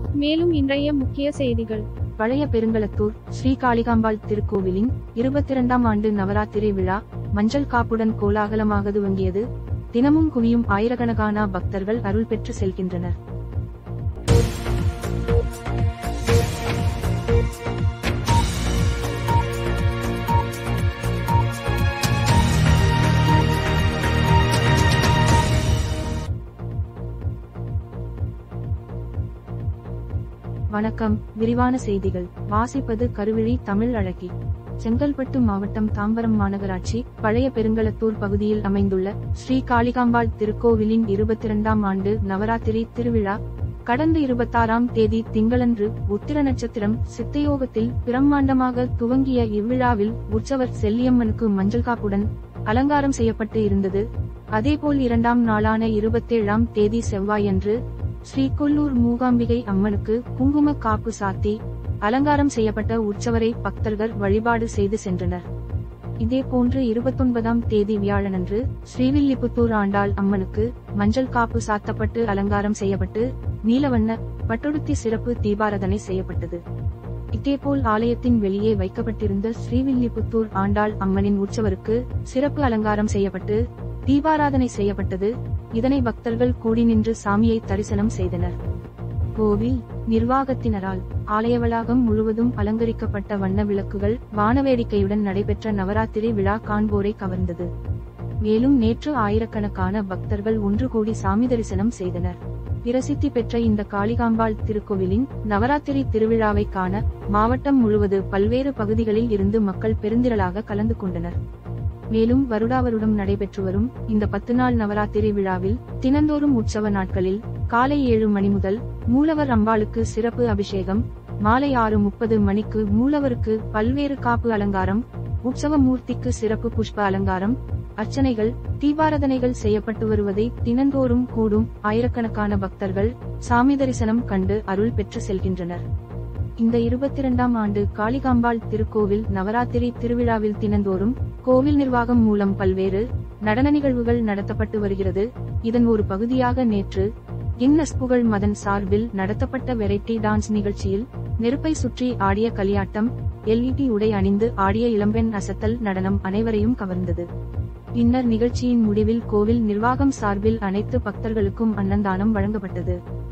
மேலும் இன்றைய முக்கிய செய்திகள் பழைய பெருங்களத்தூர் ஸ்ரீ காளிகாம்பாள் திருக்கோவிலின் இருபத்தி இரண்டாம் ஆண்டு நவராத்திரி விழா மஞ்சள் காப்புடன் கோலாகலமாக துவங்கியது தினமும் குவியும் ஆயிரக்கணக்கான பக்தர்கள் அருள் பெற்று செல்கின்றனர் வணக்கம் விரிவான செய்திகள் வாசிப்பது கருவிழி தமிழ் அழகி செங்கல்பட்டு மாவட்டம் தாம்பரம் மாநகராட்சி பழைய பெருங்களத்தூர் பகுதியில் அமைந்துள்ள ஸ்ரீ காளிகாம்பாள் திருக்கோவிலின் இருபத்தி இரண்டாம் ஆண்டு நவராத்திரி திருவிழா கடந்த இருபத்தாறாம் தேதி திங்களன்று உத்திர நட்சத்திரம் சித்தயோகத்தில் பிரம்மாண்டமாக துவங்கிய இவ்விழாவில் உற்சவர் செல்லியம்மனுக்கு மஞ்சள் காப்புடன் அலங்காரம் செய்யப்பட்டு இருந்தது அதேபோல் இரண்டாம் நாளான இருபத்தேழாம் தேதி செவ்வாயன்று ஸ்ரீ கொல்லூர் மூகாம்பிகை அம்மனுக்கு குங்கும காப்பு சாத்தி அலங்காரம் செய்யப்பட்ட உற்சவரை பக்தர்கள் வழிபாடு செய்து சென்றனர் இதேபோன்று இருபத்தொன்பதாம் தேதி வியாழனன்று ஸ்ரீவில்லிபுத்தூர் ஆண்டாள் அம்மனுக்கு மஞ்சள் காப்பு சாத்தப்பட்டு அலங்காரம் செய்யப்பட்டு நீலவண்ண பட்டொடுத்தி சிறப்பு தீபாரதனை செய்யப்பட்டது இதேபோல் ஆலயத்தின் வெளியே வைக்கப்பட்டிருந்த ஸ்ரீவில்லிபுத்தூர் ஆண்டாள் அம்மனின் உற்சவருக்கு சிறப்பு அலங்காரம் செய்யப்பட்டு தீபாராதனை செய்யப்பட்டது இதனை பக்தர்கள் கூடி நின்று சாமியை தரிசனம் செய்தனர் கோவில் நிர்வாகத்தினரால் ஆலய வளாகம் முழுவதும் அலங்கரிக்கப்பட்ட வண்ண விளக்குகள் வானவேடிக்கையுடன் நடைபெற்ற நவராத்திரி விழா காண்போரை கவர்ந்தது மேலும் நேற்று ஆயிரக்கணக்கான பக்தர்கள் ஒன்று கூடி சாமி தரிசனம் செய்தனர் பிரசித்தி பெற்ற இந்த காளிகாம்பாள் திருக்கோவிலின் நவராத்திரி திருவிழாவை காண மாவட்டம் முழுவது பல்வேறு பகுதிகளில் இருந்து மக்கள் பெருந்திரளாக கலந்து கொண்டனர் மேலும் வருடா வருடம் நடைபெற்று வரும் இந்த பத்து நாள் நவராத்திரி விழாவில் தினந்தோறும் உற்சவ நாட்களில் காலை ஏழு மணி முதல் மூலவர் அம்பாளுக்கு சிறப்பு அபிஷேகம் மாலை ஆறு முப்பது மணிக்கு மூலவருக்கு பல்வேறு காப்பு அலங்காரம் உற்சவ மூர்த்திக்கு சிறப்பு புஷ்ப அலங்காரம் அர்ச்சனைகள் தீபாரதனைகள் செய்யப்பட்டு வருவதை தினந்தோறும் கூடும் ஆயிரக்கணக்கான பக்தர்கள் சாமி தரிசனம் கண்டு அருள் பெற்று செல்கின்றனர் இந்த இருபத்தி இரண்டாம் ஆண்டு காளிகாம்பாள் திருக்கோவில் நவராத்திரி திருவிழாவில் தினந்தோறும் கோவில் நிர்வாகம் மூலம் பல்வேறு நடன நிகழ்வுகள் நடத்தப்பட்டு வருகிறது இதன் ஒரு பகுதியாக நேற்று கின்னஸ் புகழ் மதன் சார்பில் நடத்தப்பட்ட வெரைட்டி டான்ஸ் நிகழ்ச்சியில் நெருப்பை சுற்றி ஆடிய களியாட்டம் எல்இடி உடை அணிந்து ஆடிய இளம்பெண் அசத்தல் நடனம் அனைவரையும் கவர்ந்தது பின்னர் நிகழ்ச்சியின் முடிவில் கோவில் நிர்வாகம் சார்பில் அனைத்து பக்தர்களுக்கும் அன்னதானம் வழங்கப்பட்டது